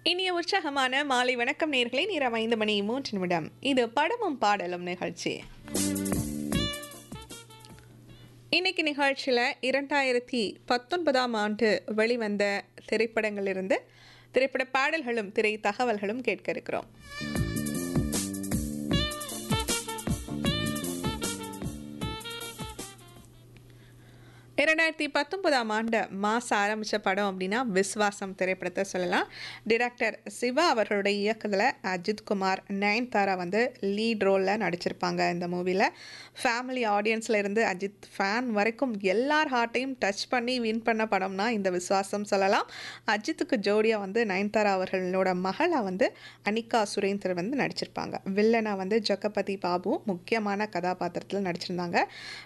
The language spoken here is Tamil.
இனிய உற்சாகமான மாலை வணக்கம் நேர்களை நேரம் ஐந்து மணி மூன்று நிமிடம் இது படமும் பாடலும் நிகழ்ச்சி இன்னைக்கு நிகழ்ச்சியில் இரண்டாயிரத்தி பத்தொன்பதாம் ஆண்டு வெளிவந்த திரைப்படங்களிலிருந்து திரைப்பட பாடல்களும் திரை தகவல்களும் கேட்க இருக்கிறோம் இரண்டாயிரத்தி பத்தொன்பதாம் ஆண்டு மாதம் ஆரம்பித்த படம் அப்படின்னா விஸ்வாசம் திரைப்படத்தை சொல்லலாம் டிரெக்டர் சிவா அவர்களுடைய இயக்கத்தில் அஜித் குமார் நயன்தாரா வந்து லீட் ரோலில் நடிச்சிருப்பாங்க இந்த மூவியில் ஃபேமிலி ஆடியன்ஸில் இருந்து அஜித் ஃபேன் வரைக்கும் எல்லார் ஹார்ட்டையும் டச் பண்ணி வின் பண்ண படம்னா இந்த விஸ்வாசம் சொல்லலாம் அஜித்துக்கு ஜோடியாக வந்து நயன்தாரா அவர்களோட மகளை வந்து அனிகா சுரேந்தர் வந்து நடிச்சிருப்பாங்க வில்லனை வந்து ஜக்கபதி பாபு முக்கியமான கதாபாத்திரத்தில் நடிச்சிருந்தாங்க